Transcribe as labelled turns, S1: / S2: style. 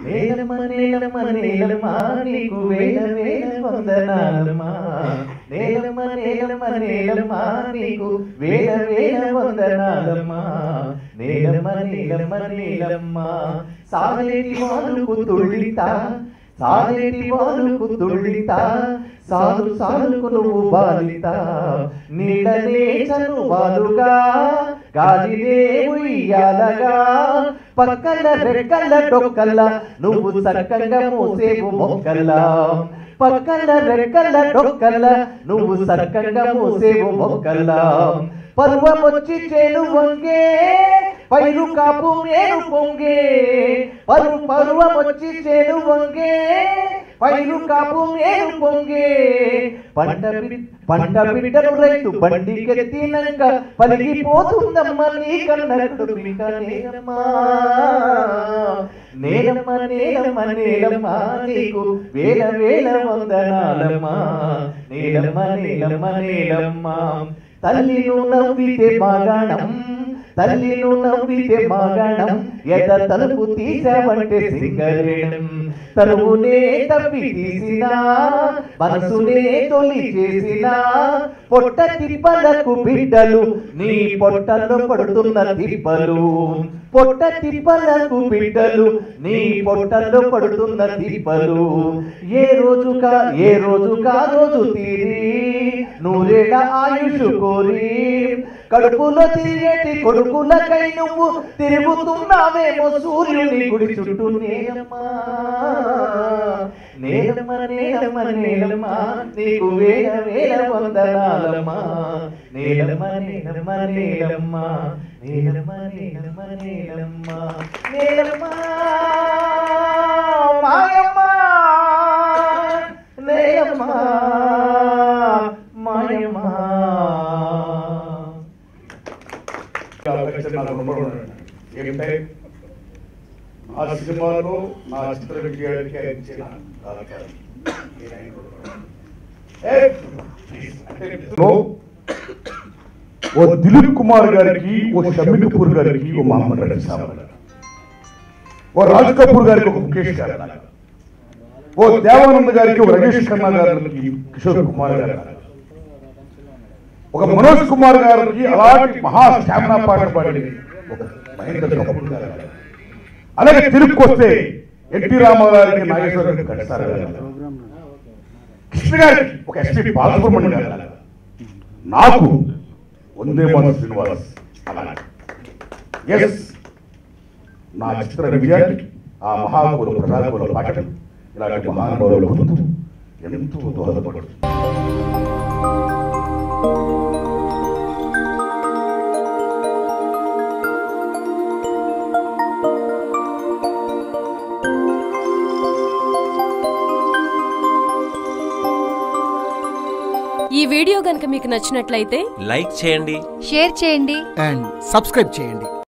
S1: నేలమ్మ నేలమ్మ నేలమ్మ నీకు వేల వేల వందనాలమ్మా నేలమ్మ నేలమ్మ నేలమ్మ నీకు వేల వేల వందనాలమ్మా నేలమ్మ నేలమ్మ నేలమ్మ సాగలేటి వానుకు తుళ్ళితా సాగలేటి వానుకు తుళ్ళితా సాలు సాలుకు నువ్వు బాలిత నీడనే చనువాలుగా గాలినే ఉయ్యాలగా పక్కల రెక్కల టొక్కల నువ్వు చక్కగా మోసేవు మొక్కల పక్కల రెక్కల టొక్కల నువ్వు చక్కగా మోసేవు మొక్కల పర్వమొచ్చి చేను వంగే పైరు కాపు మేరు పొంగే పరు పర్వమొచ్చి చేను వంగే పైరు కాపు మేరు పొంగే పంట బి- పంట బిడ్డను రైతు బండికెత్తినంక పలిగిపోతుందమ్మ నీ కన్నడు నేలమ్మా నేలమ్మ నేలమ్మ నేలమ్మ నీకు వేల వేల వందనాలమ్మా నేలమ్మ నేలమ్మ నేలమ్మ తల్లిను నవ్వితే మాగాణం తల్లిను నవ్వితే మాగాణం ఎద తలుపు తీసావంటే సింగరేణం తరువునే తవ్వి తీసినా మనసునే తొలి చేసినా పొట్ట తిప్పలకు బిడ్డలు నీ పొట్టలో పడుతున్న తిప్పలు పొట్ట తిప్పలకు బిడ్డలు నీ పొట్టలో పడుతున్న తిప్పలు ఏ రోజు కా ఏ రోజు కా రోజు తీరి నూరేళ్ళ ఆయుష్ కోరి కడుపులో తిరిగేటి కొడుకులకై నువ్వు తిరుగుతున్నావేమో సూర్యుని గుడి చుట్టూ నేలమ్మా నేలమ్మ నేలమ్మ నేలమ్మ నీకు వేల వేల వందనాలమ్మా నేలమ్మ నేలమ్మ నేలమ్మ నేలమ్మ నేలమ్మ నేలమ్మ నేలమ్మ మాయమ్మ నేలమ్మ మాయమ్మ
S2: అవకాశం నాకు రుణపడి ఉన్నాను. ఏమిటంటే ఆ సినిమాలో నా చిత్ర విజయానికి ఆయన ఇచ్చిన సహకారం. నేను ఆయనకు రుణపడి ఉన్నాను. ఏ, ప్లీజ్, అంటే ఇందులో ఓ దిలీప్ కుమార్ గారికి ఓ షమ్మి కపూర్ గారికి ఓ మహమ్మద్ రఫీ సాబ్ గారు. ఓ రాజ్ కపూర్ గారికి ఒక ముఖేష్ గారు లాగా. ఓ దేవానంద్ గారికి ఒక రమేష్ ఖన్నా గారికి కిషోర్ కుమార్ గారు లాగా. ఒక మనోజ్ కుమార్ గారికి అలాంటి మహా స్టామినా పాట పాడింది ఒక మహేంద్ర కపూర్ గారు అలాగే తిరుగు వస్తే ఎన్టీ రామారావు గారికి నాగేశ్వర గారికి కట్టారు కృష్ణ గారికి ఒక ఎస్పి బాలసుబ్రహ్మణ్యం గారు అలాగా. నాకు వందే మాత శ్రీనివాస్ అలాగే ఎస్ నా చిత్ర విజయానికి ఆ మహాకూల ప్రజాకూల పాటలు ఇలాంటి మహానుభావుల గొంతు ఎంతో దోహదపడుతుంది
S3: ఈ వీడియో గనుక మీకు నచ్చినట్లయితే
S4: లైక్ చేయండి
S5: షేర్ చేయండి
S6: అండ్ సబ్స్క్రైబ్ చేయండి